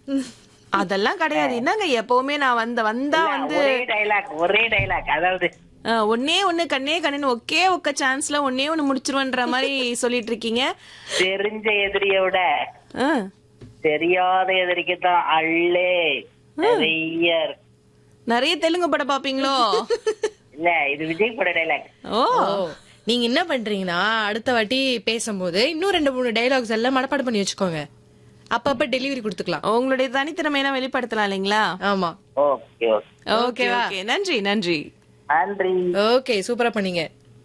அதெல்லாம் கிடையாது என்னங்க எப்பவுமே நான் வந்த வந்தா இல்ல, வந்து ஒரே டைலாக் ஒரே டைலாக் அதாவது ஆ, ஒண்ணே ஒண்ணு கண்ணே கண்ணுன்னு ஒக்கே ஒக்க சான்ஸ்ல ஒண்ணே ஒண்ணு முடிச்சிருவன்ற மாதிரி சொல்லிட்டு இருக்கீங்க தெரிஞ்ச எதிரிய விட ஆ, தெரியாத எதிரிக்கு தான் அள்ளே நிறைய இருக்கு. நிறைய தெலுங்கு படம் பாப்பீங்களோ இல்ல இது விஜய் பட டைலாக் ஓ ஓ நீங்க என்ன பண்றீங்கன்னா அடுத்த வாட்டி பேசும்போது இன்னும் ரெண்டு மூணு டைலாக்ஸ் எல்லாம் மனப்பாடம் பண்ணி வச்சுக்கோங்க அப்பப்ப டெலிவரி கொடுத்துக்கலாம் உங்களுடைய தனித்திறமையெல்லாம் வெளிப்படுத்தலாம் இல்லைங்களா ஆமா ஓகே ஓகே ஓகே ஓகேவா? ஓகே நன்றி நன்றி நன்றி ஓகே சூப்பரா பண்ணீங்க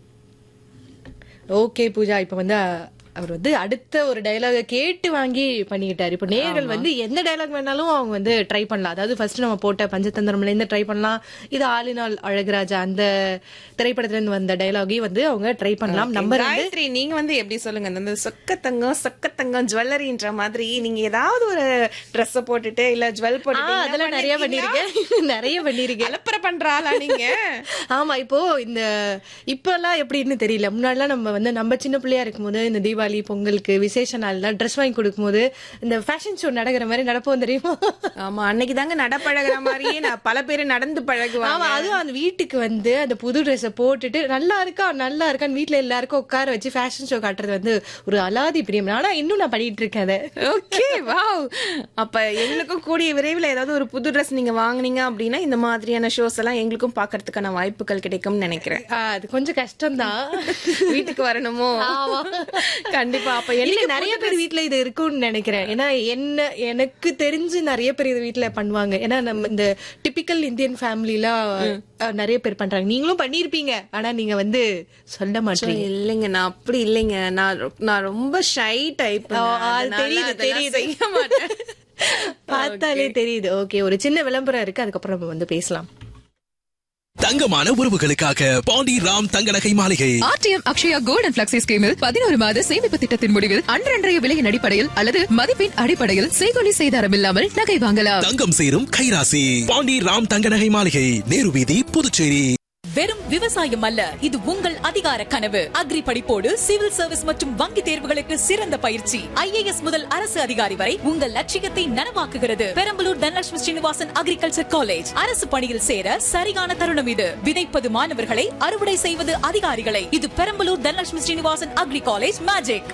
ஓகே பூஜா இப்ப வந்து அ- அவர் வந்து அடுத்த ஒரு டயலாக கேட்டு வாங்கி பண்ணிக்கிட்டாரு இப்ப நேர்கள் வந்து எந்த டயலாக் வேணாலும் அவங்க வந்து ட்ரை பண்ணலாம் அதாவது ஃபர்ஸ்ட் நம்ம போட்ட பஞ்சதந்திரம்ல இருந்து ட்ரை பண்ணலாம் இது ஆலினால் அழகுராஜா அந்த திரைப்படத்துல இருந்து வந்த டயலாகையும் வந்து அவங்க ட்ரை பண்ணலாம் நம்பர் வந்து காயத்ரி நீங்க வந்து எப்படி சொல்லுங்க அந்த சொக்க தங்கம் சொக்க தங்கம் ஜுவல்லரின்ற மாதிரி நீங்க ஏதாவது ஒரு Dress போட்டுட்டு இல்ல ஜுவல் ஆ, போட்டுட்டு அதெல்லாம் நிறைய பண்ணிருக்கேன் நிறைய பண்ணிருக்கேன் அலப்பற பண்றாளா நீங்க ஆமா இப்போ இந்த இப்பெல்லாம் எப்படின்னு தெரியல முன்னாடிலாம் நம்ம வந்து நம்ம சின்ன பிள்ளையா இருக்கும்போது இந்த தீபாவளி பொங்கலுக்கு விசேஷ நாள்லாம் ட்ரெஸ் வாங்கி கொடுக்கும்போது இந்த ஃபேஷன் ஷோ நடக்கிற மாதிரி நடப்போம் தெரியுமா ஆமா அன்னைக்கு தாங்க நட பழகுற மாதிரியே நான் பல பேர் நடந்து பழகுவாங்க ஆமா அதுவும் அந்த வீட்டுக்கு வந்து அந்த புது ட்ரெஸ்ஸை போட்டுட்டு நல்லா இருக்கா நல்லா இருக்கான்னு வீட்ல எல்லாருக்கும் உட்கார வச்சு ஃபேஷன் ஷோ காட்டுறது வந்து ஒரு அலாதி பிரியம் ஆனா இன்னும் நான் பண்ணிட்டு இருக்கேன் அதை ஓகே வாவ் அப்ப எங்களுக்கும் கூடிய விரைவில் ஏதாவது ஒரு புது Dress நீங்க வாங்குனீங்க அப்படின்னா இந்த மாதிரியான ஷோஸ் எல்லாம் எங்களுக்கும் பார்க்கறதுக்கான வாய்ப்புகள் கிடைக்கும்னு நினைக்கிறேன் ஆ, அது கொஞ்சம் கஷ்டம்தான் வீட்டுக்கு வரணுமோ கண்டிப்பா அப்ப இல்ல என்னைக்கு நிறைய பேர் வீட்ல இது இருக்கும்னு நினைக்கிறேன் ஏன்னா என்ன எனக்கு தெரிஞ்சு நிறைய பேர் இது வீட்ல பண்ணுவாங்க ஏன்னா நம்ம இந்த டிபிக்கல் இந்தியன் ஃபேமிலிலாம் நிறைய பேர் பண்றாங்க நீங்களும் பண்ணிருப்பீங்க ஆனா நீங்க வந்து சொல்ல மாட்டீங்க இல்லைங்க நான் அப்படி இல்லைங்க நான் ரொ- நான் ரொம்ப ஷை டைப் ஓ, அது தெரியுது, தெரியுது. செய்ய மாட்டேன் பார்த்தாலே தெரியுது ஓகே ஒரு சின்ன விளம்பரம் இருக்கு அதுக்கப்புறம் நம்ம வந்து பேசலாம் தங்கமான உறவுகளுக்காக பாண்டி ராம் தங்க நகை மாளிகை RTM Akshaya gold and flexi ஸ்கீமில் பதினோரு மாத சேமிப்பு திட்டத்தின் முடிவில் அன்றன்றைய விலையின் அடிப்படையில் அல்லது மதிப்பின் அடிப்படையில் செய்கொலி செய்தாரம் இல்லாமல் நகை வாங்கலாம் தங்கம் சேரும் கைராசி பாண்டி ராம் தங்க நகை மாளிகை நேரு வீதி புதுச்சேரி வெறும் விவசாயம் அல்ல இது உங்கள் அதிகார கனவு அக்ரி படிப்போடு சிவில் சர்வீஸ் மற்றும் வங்கி தேர்வுகளுக்கு சிறந்த பயிற்சி ஐஏஎஸ் முதல் அரசு அதிகாரி வரை உங்கள் லட்சியத்தை நனவாக்குகிறது பெரம்பலூர் தனலட்சுமி ஸ்ரீனிவாசன் அக்ரிகல்ச்சர் காலேஜ் அரசு பணியில் சேர சரியான தருணம் இது விதைப்பது மாணவர்களை அறுவடை செய்வது அதிகாரிகளை இது Perambalur Dhanalakshmi Srinivasan agri college magic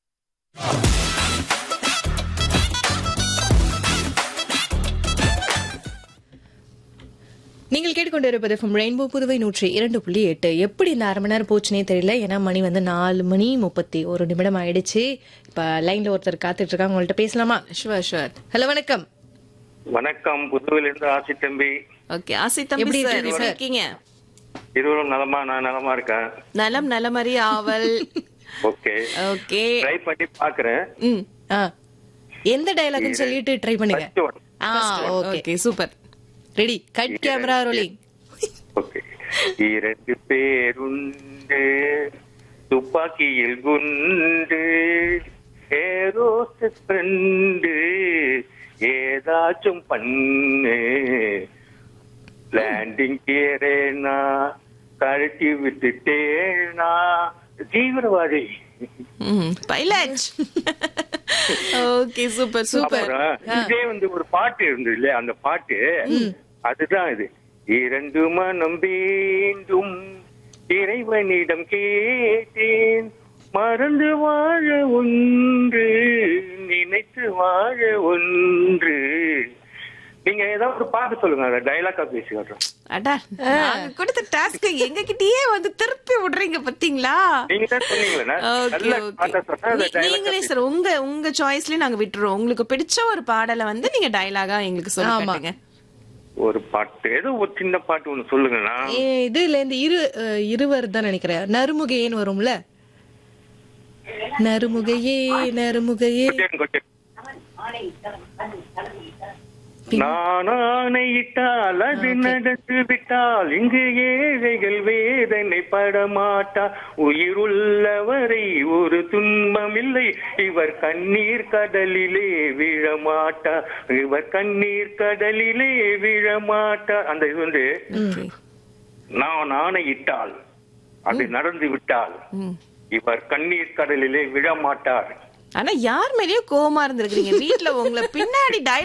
நீங்கள் கேட்டுக்கொண்டிருப்பது ஃப்ரம் ரெயின்போ புதுவை நூற்றி இரண்டு புள்ளி எட்டு எப்படி இந்த அரை மணி நேரம் போச்சுனே தெரியல ஏன்னா மணி வந்து நாலு மணி முப்பத்தி ஒரு நிமிடம் ஆயிடுச்சு இப்ப லைன்ல ஒருத்தர் காத்துட்டு இருக்காங்க உங்கள்ட்ட பேசலாமா ஷுவர் ஷுவர் ஹலோ வணக்கம் வணக்கம் புதுவையிலிருந்து ஆசி தம்பி ஓகே ஆசி தம்பி எப்படி சார் இருக்கீங்க எப்படி சார்? இருக்கீங்க இருவரும் நலமா நான் நலமா இருக்கேன் நலம் நலமறி ஆவல் ஓகே ஓகே ட்ரை பண்ணி பாக்குறேன் ம் ஆ எந்த டயலாக்னு சொல்லிட்டு ட்ரை பண்ணுங்க First one. ஆ okay okay super ready cut camera rolling okay இரண்டு பேருண்டு துப்பாக்கியில் குண்டு ஏரோஸ் ஃப்ரெண்டு ஏதாச்சும் பண்ணு லேண்டிங் கியரேனா கழட்டி விட்டுட்டேனா தீவிரவாதி பைலட் ஓகே சூப்பர் சூப்பர் அப்புறம் இதே வந்து ஒரு பாட்டு இருந்தது இல்லையா அந்த பாட்டு அதுதான் இது இரண்டு மனம் வேண்டும் இறைவனிடம் கேட்டேன் மறந்து வாழ ஒன்று நினைத்து வாழ ஒன்று நீங்க ஏதாவது ஒரு பாட்டு சொல்லுங்க அதை டைலாக்கா பேசி காட்டுறோம் அடா நாங்க கொடுத்த டாஸ்க் எங்க கிட்டயே வந்து திருப்பி விடுறீங்க பாத்தீங்களா நீங்க தான் சொன்னீங்களே ஓகே நல்ல ஓகே பாட்டா சொன்னா அதை dialogue ஆ நீங்களே சார் உங்க உங்க சாய்ஸ்லயே நாங்க விட்டுறோம் உங்களுக்கு பிடிச்ச ஒரு பாடலை வந்து நீங்க டயலாகா எங்களுக்கு சொல்லி ஆமா. காட்டுங்க ஒரு பாட்டு ஏதோ ஒரு சின்ன பாட்டு ஒண்ணு சொல்லுங்கண்ணா ஏ, இதுல இந்த இரு அஹ், இருவர் தான் நினைக்கிறேன் நறுமுகையேன்னு வரும்ல நறுமுகையே நறுமுகையே கொஞ்சம் கொஞ்சம் நான் ஆணையிட்டால் அது நடந்து விட்டால் இங்கு ஏழைகள் வேதனை படமாட்டா உயிருள்ளவரை ஒரு துன்பம் இல்லை இவர் கண்ணீர் கடலிலே விழமாட்டா இவர் கண்ணீர் கடலிலே விழமாட்டா அந்த இது வந்து நான் ஆணையிட்டால் அது நடந்து விட்டால் இவர் கண்ணீர் கடலிலே விழமாட்டார் ஆனா யார் மேலயும் கோவமா இருந்திருக்கீங்க வீட்ல உங்களை பின்னாடி